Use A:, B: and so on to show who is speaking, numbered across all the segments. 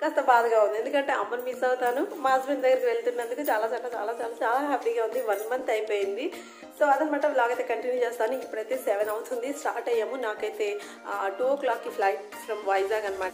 A: కాస్త బాధగా ఉంది ఎందుకంటే అమ్మని మిస్ అవుతాను మా హస్బెండ్ దగ్గరికి వెళ్తున్నందుకు చాలా చాలా చాలా చాలా చాలా హ్యాపీగా ఉంది వన్ మంత్ అయిపోయింది సో అదనమాట వ్లాగ్ అయితే కంటిన్యూ చేస్తాను ఇప్పుడైతే సెవెన్ అవుతుంది స్టార్ట్ అయ్యాము నాకైతే టూ ఓ క్లాక్కి ఫ్లైట్ ఫ్రమ్ వైజాగ్ అనమాట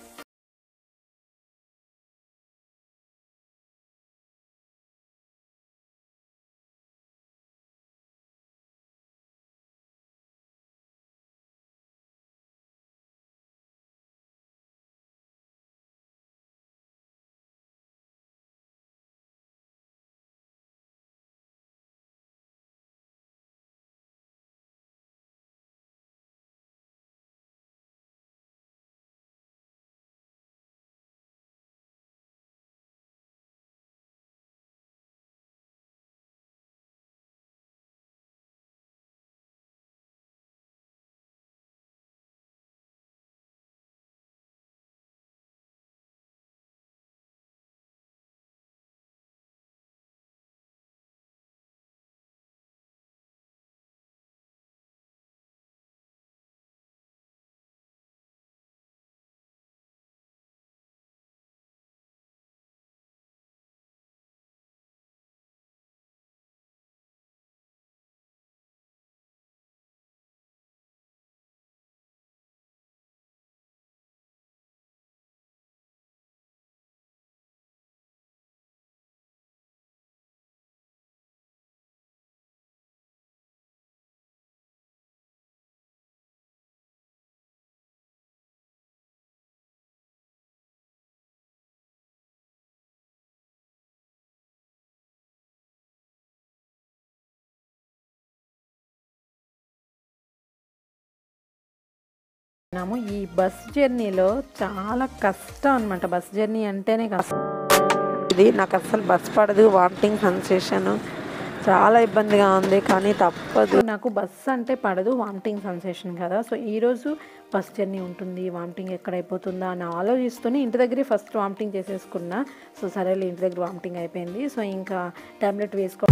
B: ఉన్నాము ఈ బస్ జర్నీలో చాలా కష్టం అనమాట బస్ జర్నీ అంటేనే కష్టం
A: ఇది నాకు అస్సలు బస్ పడదు వామిటింగ్ సెన్సేషన్ చాలా ఇబ్బందిగా ఉంది కానీ తప్పదు
B: నాకు బస్ అంటే పడదు వామిటింగ్ సెన్సేషన్ కదా సో ఈరోజు బస్ జర్నీ ఉంటుంది వామిటింగ్ ఎక్కడ అయిపోతుందా అని ఆలోచిస్తూనే ఇంటి దగ్గరే ఫస్ట్ వామిటింగ్ చేసేసుకున్నా సో సరేలే ఇంటి దగ్గర వామిటింగ్ అయిపోయింది సో ఇంకా టాబ్లెట్ వేసుకో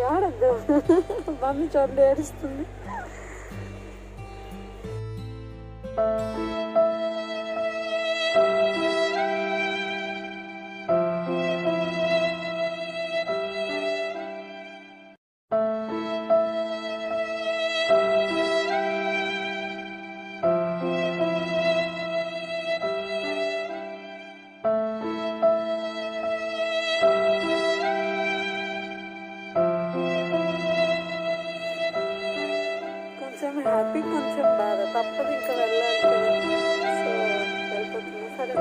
A: ఆడద్దు మమ్మీ చూడండి ఏడుస్తుంది కొంచెం హ్యాపీ కొంచెం బాధ తప్పదు ఇంకా వెళ్ళాలి కదా సో వెళ్ళిపోతున్నా సరే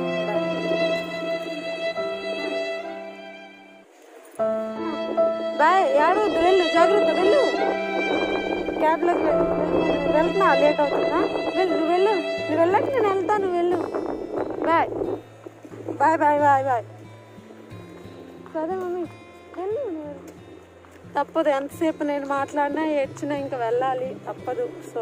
A: బాయ్ ఏడవద్దు వెళ్ళు జాగ్రత్త వెళ్ళు క్యాబ్లోకి వెళ్ళు వెళ్ళు, వెళ్తున్నా లేట్ అవుతుందా వెళ్ళు నువ్వు వెళ్ళు నువ్వు వెళ్ళక నేను వెళ్తాను వెళ్ళు bye bye bye bye bye సరే మమ్మీ వెళ్ళు నువ్వు వెళ్ళు. తప్పదు ఎంతసేపు నేను మాట్లాడినా ఏడ్చినా ఇంకా వెళ్ళాలి తప్పదు సో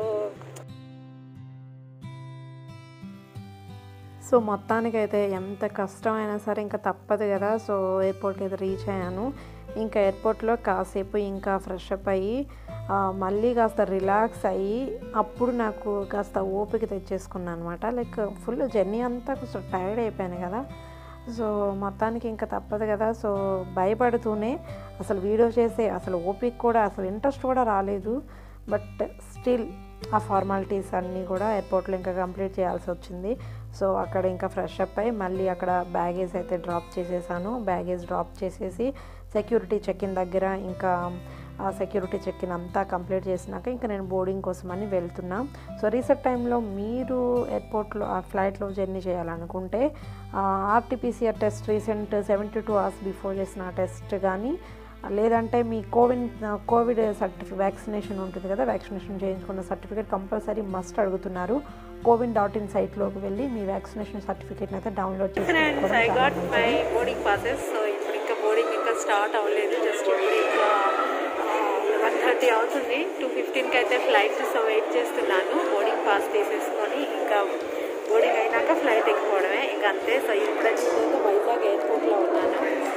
B: సో మొత్తానికైతే ఎంత కష్టమైనా సరే ఇంకా తప్పదు కదా సో ఎయిర్పోర్ట్కి అయితే రీచ్ అయ్యాను ఇంకా ఎయిర్పోర్ట్లో కాసేపు ఇంకా ఫ్రెష్ అప్ అయ్యి ఆ, మళ్ళీ కాస్త రిలాక్స్ అయ్యి అప్పుడు నాకు కాస్త ఓపిక తెచ్చేసుకున్నాను అనమాట లైక్ ఫుల్ జర్నీ అంతా కొంచెం టైర్డ్ అయిపోయాను కదా సో మొత్తానికి ఇంకా తప్పదు కదా సో భయపడుతూనే అసలు వీడియో చేసే అసలు ఓపిక కూడా అసలు ఇంట్రెస్ట్ కూడా రాలేదు బట్ స్టిల్ ఆ ఫార్మాలిటీస్ అన్నీ కూడా ఎయిర్పోర్ట్లో ఇంకా కంప్లీట్ చేయాల్సి వచ్చింది సో అక్కడ ఇంకా ఫ్రెష్ అప్ అయ్యి మళ్ళీ అక్కడ బ్యాగేజ్ అయితే డ్రాప్ చేసేసాను బ్యాగేజ్ డ్రాప్ చేసేసి సెక్యూరిటీ చెక్ ఇన్ దగ్గర ఇంకా ఆ సెక్యూరిటీ చెక్ ఇన్ అంతా కంప్లీట్ చేసినాక ఇంకా నేను బోర్డింగ్ కోసం అని వెళ్తున్నా సో రీసెంట్ టైంలో మీరు ఎయిర్పోర్ట్లో ఆ ఫ్లైట్లో జర్నీ చేయాలనుకుంటే RTPCR test recent seventy two hours before చేసిన టెస్ట్ కానీ లేదంటే మీ కోవిడ్ కోవిడ్ సర్టిఫికేట్ వ్యాక్సినేషన్ ఉంటుంది కదా వ్యాక్సినేషన్ చేయించుకున్న సర్టిఫికేట్ కంపల్సరీ మస్ట్ అడుగుతున్నారు కోవిన్ డాట్ ఇన్ సైట్లోకి వెళ్ళి మీ వ్యాక్సినేషన్ సర్టిఫికేట్ని అయితే డౌన్లోడ్ చేసి
A: friends I got my boarding passes so ఇప్పుడు ఇంకా బోర్డింగ్ ఇంకా స్టార్ట్ అవ్వలేదు జస్ట్ ఇప్పుడు ఇంకా వన్ థర్టీ అవుతుంది టూ ఫిఫ్టీన్కి అయితే ఫ్లైట్ సో వెయిట్ చేస్తున్నాను బోర్డింగ్ పాస్ తీసేసుకొని ఇంకా బోర్డింగ్ అయినాక ఫ్లైట్ ఎక్కిపోవడమే ఇంకా అంతే సో ఇప్పుడైతే నేను వైజాగ్ ఎయిర్పోర్ట్లో ఉన్నాను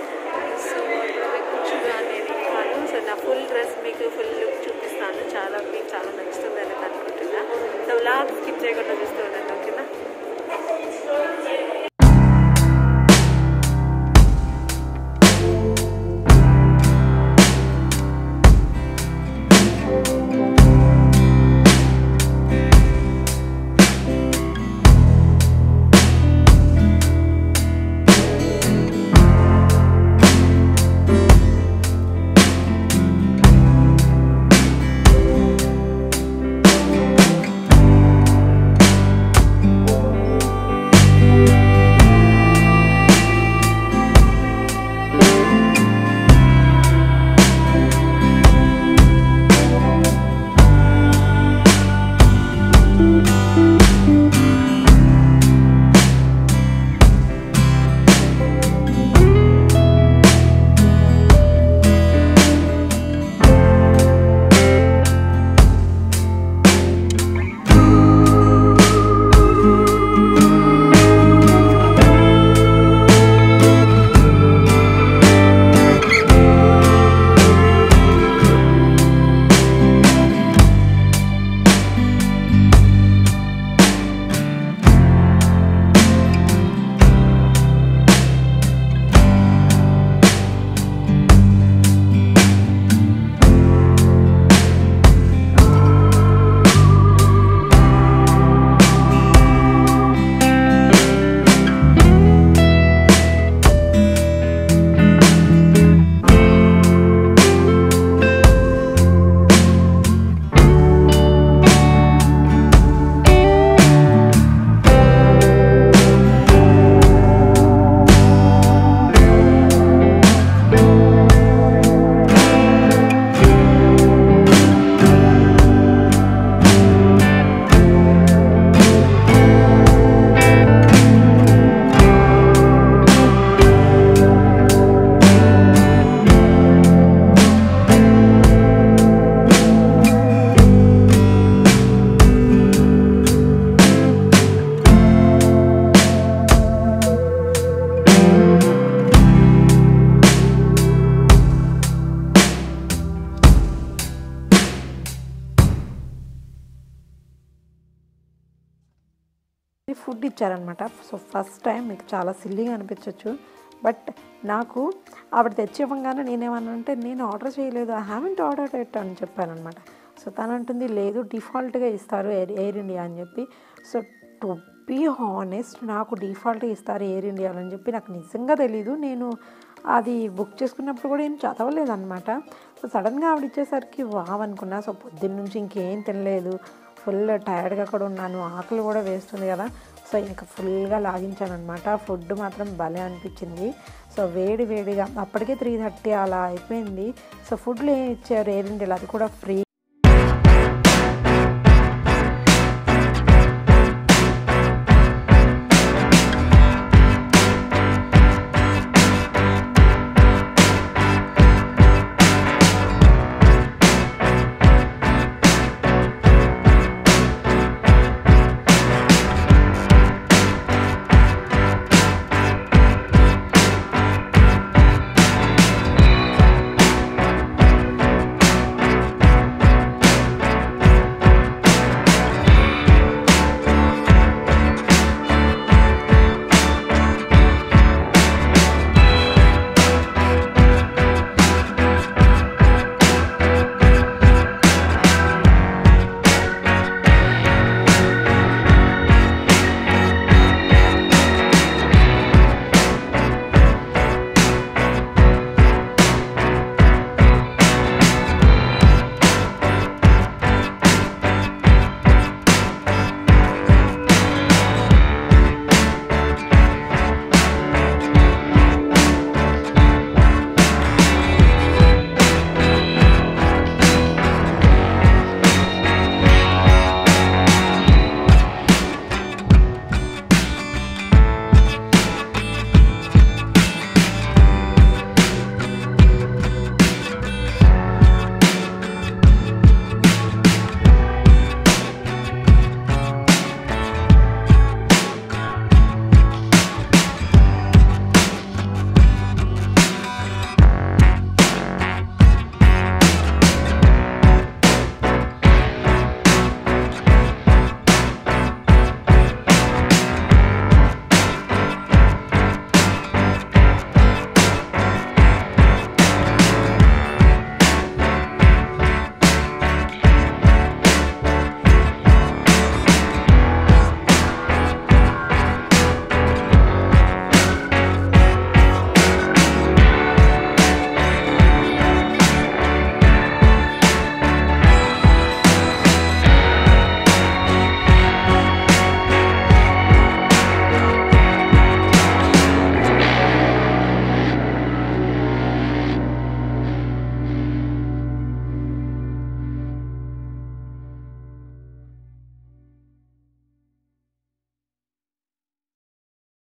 A: సో ఇప్పుడు మీకు కూర్చుని అనేది కాదు సో నా ఫుల్ డ్రెస్ మీకు ఫుల్ లుక్ చూపిస్తాను చాలా మీకు చాలా నచ్చుతుంది అని అనుకుంటున్నా సో లాగ్ స్కిప్ చేయకుండా చూస్తూ ఉండండి ఓకేనా
B: సో ఫుడ్ ఇచ్చారనమాట సో ఫస్ట్ టైం మీకు చాలా సిల్లీగా అనిపించవచ్చు బట్ నాకు ఆవిడ తెచ్చి ఇవ్వగానే నేనేమన్నానంటే నేను ఆర్డర్ చేయలేదు ఐ హ్యావెంట్ ఆర్డర్ ఇట్ అని చెప్పానమాట సో తను అంటుంది లేదు డిఫాల్ట్గా ఇస్తారు ఎయిర్ ఎయిర్ ఇండియా అని చెప్పి సో టు బీ హానెస్ట్ నాకు డిఫాల్ట్గా ఇస్తారు ఎయిర్ ఇండియా అని చెప్పి నాకు నిజంగా తెలీదు నేను అది బుక్ చేసుకున్నప్పుడు కూడా ఏం చదవలేదన్నమాట సో సడన్గా ఆవిడ ఇచ్చేసరికి వావ్ అనుకున్నా సో పొద్దున్న నుంచి ఇంకేం తినలేదు ఫుల్ టైర్డ్గా కూడా ఉన్నాను ఆకలి కూడా వేస్తుంది కదా సో ఇంకా ఫుల్గా లాగించాను అనమాట ఫుడ్ మాత్రం భలే అనిపించింది సో వేడి వేడిగా అప్పటికే త్రీ థర్టీ అలా అయిపోయింది సో ఫుడ్లో ఏం ఇచ్చారు ఎయిర్ ఇండియాలో అది కూడా ఫ్రీ